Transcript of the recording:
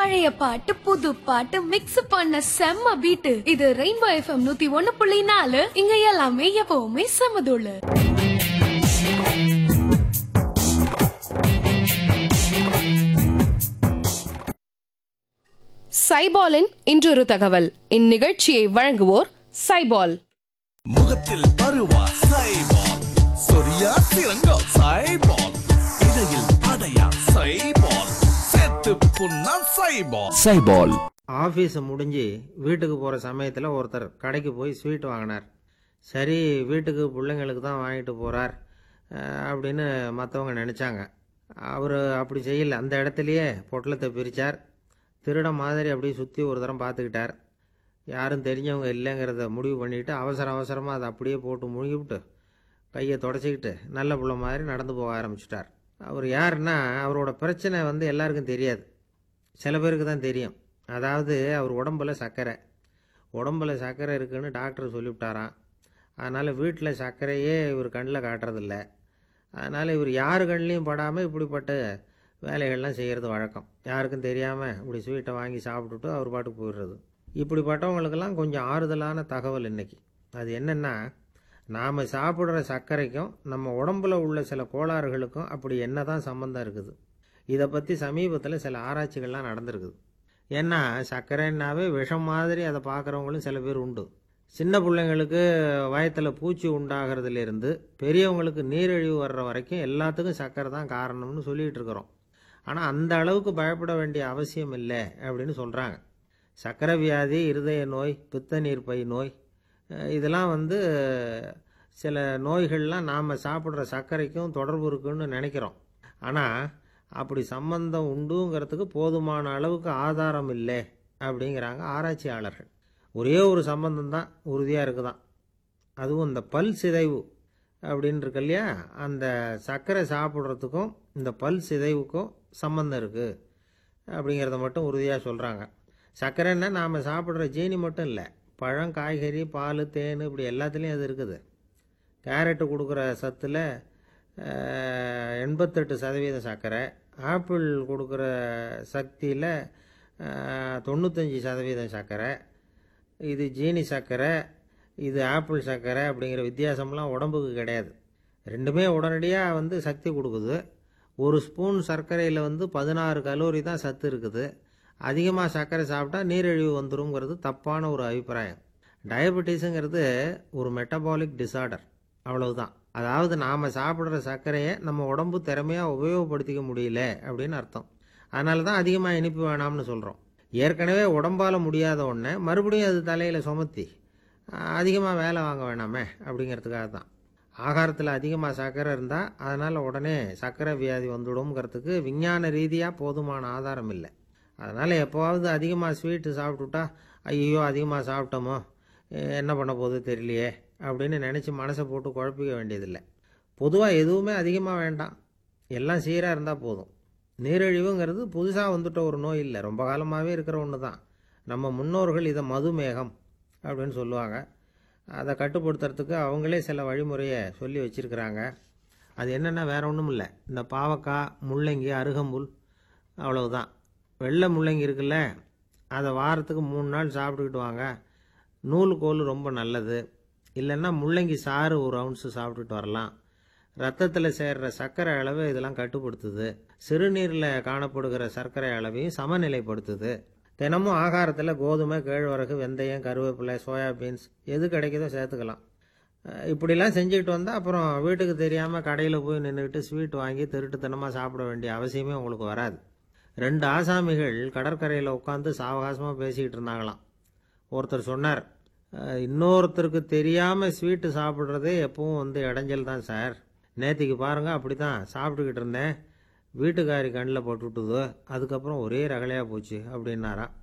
பழைய பாட்டு புது பாட்டு மிக்ஸ் பண்ண செம்ம பீட்டு இது ரெயின்போ எஃப்எம் நூத்தி ஒன்னு புள்ளி நாலு இங்க எல்லாமே எப்பவுமே செமதுள்ளு சைபாலின் இன்றொரு தகவல் இந்நிகழ்ச்சியை வழங்குவோர் சைபால் முகத்தில் பருவா சைபால் சொரியா சிறங்கா சைபால் இடையில் அடையா சைபால் செத்து புண்ணா சைபால் சைபால் ஆஃபீஸ் முடிஞ்சு வீட்டுக்கு போகிற சமயத்தில் ஒருத்தர் கடைக்கு போய் ஸ்வீட் வாங்கினார் சரி வீட்டுக்கு பிள்ளைங்களுக்கு தான் வாங்கிட்டு போகிறார் அப்படின்னு மற்றவங்க நினச்சாங்க அவர் அப்படி செய்யல அந்த இடத்துலையே பொட்டலத்தை பிரித்தார் திருட மாதிரி அப்படியே சுற்றி ஒரு தரம் பார்த்துக்கிட்டார் யாரும் தெரிஞ்சவங்க இல்லைங்கிறத முடிவு பண்ணிவிட்டு அவசர அவசரமாக அதை அப்படியே போட்டு முழுகிவிட்டு கையை தொடச்சிக்கிட்டு நல்ல புள்ள மாதிரி நடந்து போக ஆரம்பிச்சிட்டார் அவர் யாருன்னா அவரோட பிரச்சனை வந்து எல்லாருக்கும் தெரியாது சில பேருக்கு தான் தெரியும் அதாவது அவர் உடம்புல சர்க்கரை உடம்புல சர்க்கரை இருக்குன்னு டாக்டர் சொல்லிவிட்டாராம் அதனால் வீட்டில் சர்க்கரையே இவர் கண்ணில் காட்டுறதில்ல அதனால் இவர் யார் கண்ணிலையும் படாமல் இப்படிப்பட்ட வேலைகள்லாம் செய்கிறது வழக்கம் யாருக்கும் தெரியாமல் இப்படி ஸ்வீட்டை வாங்கி சாப்பிட்டுட்டு அவர் பாட்டுக்கு போயிடுறது இப்படிப்பட்டவங்களுக்கெல்லாம் கொஞ்சம் ஆறுதலான தகவல் இன்னைக்கு அது என்னென்னா நாம் சாப்பிட்ற சர்க்கரைக்கும் நம்ம உடம்புல உள்ள சில கோளாறுகளுக்கும் அப்படி என்ன தான் சம்மந்தம் இருக்குது இதை பற்றி சமீபத்தில் சில ஆராய்ச்சிகள்லாம் நடந்திருக்குது ஏன்னா சர்க்கரைன்னாவே விஷம் மாதிரி அதை பார்க்குறவங்களும் சில பேர் உண்டு சின்ன பிள்ளைங்களுக்கு வயத்தில் பூச்சி உண்டாகிறதுலேருந்து பெரியவங்களுக்கு நீரிழிவு வர்ற வரைக்கும் எல்லாத்துக்கும் சர்க்கரை தான் காரணம்னு சொல்லிகிட்டு இருக்கிறோம் ஆனால் அந்த அளவுக்கு பயப்பட வேண்டிய அவசியம் இல்லை அப்படின்னு சொல்கிறாங்க சர்க்கரை வியாதி இருதய நோய் பித்த நீர்ப்பை நோய் அஹ் இதெல்லாம் வந்து சில நோய்கள்லாம் நாம் சாப்பிட்ற சர்க்கரைக்கும் தொடர்பு இருக்குன்னு நினைக்கிறோம் ஆனால் அப்படி சம்பந்தம் உண்டுங்கிறதுக்கு போதுமான அளவுக்கு ஆதாரம் இல்லை அப்படிங்கிறாங்க ஆராய்ச்சியாளர்கள் ஒரே ஒரு சம்பந்தம் தான் உறுதியாக இருக்குதான் அதுவும் இந்த பல் சிதைவு அப்படின்னு இருக்கு இல்லையா அந்த சர்க்கரை சாப்பிட்றதுக்கும் இந்த பல் சிதைவுக்கும் சம்மந்தம் இருக்குது அப்படிங்கிறத மட்டும் உறுதியாக சொல்கிறாங்க சர்க்கரைன்னா நாம் சாப்பிட்ற ஜீனி மட்டும் இல்லை பழம் காய்கறி பால் தேன் இப்படி எல்லாத்துலேயும் அது இருக்குது கேரட்டு கொடுக்குற சத்தில் எண்பத்தெட்டு சதவீத சர்க்கரை ஆப்பிள் கொடுக்குற சக்தியில் தொண்ணூத்தஞ்சு சதவீதம் சர்க்கரை இது ஜீனி சர்க்கரை இது ஆப்பிள் சர்க்கரை அப்படிங்கிற வித்தியாசம்லாம் உடம்புக்கு கிடையாது ரெண்டுமே உடனடியாக வந்து சக்தி கொடுக்குது ஒரு ஸ்பூன் சர்க்கரையில் வந்து பதினாறு கலோரி தான் சத்து இருக்குது அதிகமாக சர்க்கரை சாப்பிட்டா நீரிழிவு வந்துருங்கிறது தப்பான ஒரு அபிப்பிராயம் டயபெட்டிஸுங்கிறது ஒரு மெட்டபாலிக் டிசார்டர் அவ்வளவுதான் அதாவது நாம் சாப்பிட்ற சர்க்கரையை நம்ம உடம்பு திறமையாக உபயோகப்படுத்திக்க முடியல அப்படின்னு அர்த்தம் அதனால தான் அதிகமாக இனிப்பு வேணாம்னு சொல்கிறோம் ஏற்கனவே உடம்பால் முடியாத ஒன்றை மறுபடியும் அது தலையில் சுமத்தி அதிகமாக வேலை வாங்க வேணாமே அப்படிங்கிறதுக்காக தான் ஆகாரத்தில் அதிகமாக சர்க்கரை இருந்தால் அதனால் உடனே சர்க்கரை வியாதி வந்துடும்ங்கிறதுக்கு விஞ்ஞான ரீதியாக போதுமான ஆதாரம் இல்லை அதனால் எப்போவாவது அதிகமாக ஸ்வீட்டு சாப்பிட்டுட்டா ஐயோ அதிகமாக சாப்பிட்டோமோ எ- என்ன பண்ண போகுது தெரியலையே அப்படின்னு நினச்சி மனசை போட்டு குழப்பிக்க வேண்டியதில்லை பொதுவாக எதுவுமே அதிகமாக வேண்டாம் எல்லாம் சீராக இருந்தால் போதும் நீரிழிவுங்கிறது புதுசாக வந்துட்ட ஒரு நோய் இல்லை ரொம்ப காலமாகவே இருக்கிற ஒன்று தான் நம்ம முன்னோர்கள் இதை மதுமேகம் அப்படின்னு சொல்லுவாங்க அதை கட்டுப்படுத்துறதுக்கு அவங்களே சில வழிமுறையை சொல்லி வச்சுருக்கிறாங்க அது என்னென்னா வேற ஒன்றும் இல்லை இந்த பாவக்காய் முள்ளங்கி அருகம்புல் அவ்வளவுதான் வெள்ளை முள்ளங்கி இருக்குல்ல அதை வாரத்துக்கு மூணு நாள் சாப்பிட்டுக்கிட்டு வாங்க நூலுக்கோல் ரொம்ப நல்லது இல்லைன்னா முள்ளங்கி சாறு ஒரு அவுன்ஸு சாப்பிட்டுட்டு வரலாம் ரத்தத்தில் சேர்ற சர்க்கரை அளவை இதெல்லாம் கட்டுப்படுத்துது சிறுநீரில் காணப்படுகிற சர்க்கரை அளவையும் சமநிலைப்படுத்துது தினமும் ஆகாரத்தில் கோதுமை கேழ்வரகு வெந்தயம் கருவேப்பிலை சோயாபீன்ஸ் எது கிடைக்குதோ சேர்த்துக்கலாம் அஹ் இப்படிலாம் செஞ்சுக்கிட்டு வந்தால் அப்புறம் வீட்டுக்கு தெரியாமல் கடையில் போய் நின்றுக்கிட்டு ஸ்வீட் வாங்கி திருட்டுத்தனமாக சாப்பிட வேண்டிய அவசியமே உங்களுக்கு வராது ரெண்டு ஆசாமிகள் கடற்கரையில் உட்காந்து சாவகாசமாக பேசிக்கிட்டு இருந்தாங்களாம் ஒருத்தர் சொன்னார் "அஹ், இன்னொருத்தருக்கு தெரியாமல் ஸ்வீட்டு சாப்பிட்றதே எப்பவும் வந்து இடைஞ்சல் தான் சார் நேத்திக்கு பாருங்கள் அப்படி தான் சாப்பிட்டுக்கிட்டு இருந்தேன் வீட்டுக்காரி கண்ணில் போட்டுவிட்டுது அதுக்கப்புறம் ஒரே ரகலையாக போச்சு அப்படின்னாராம்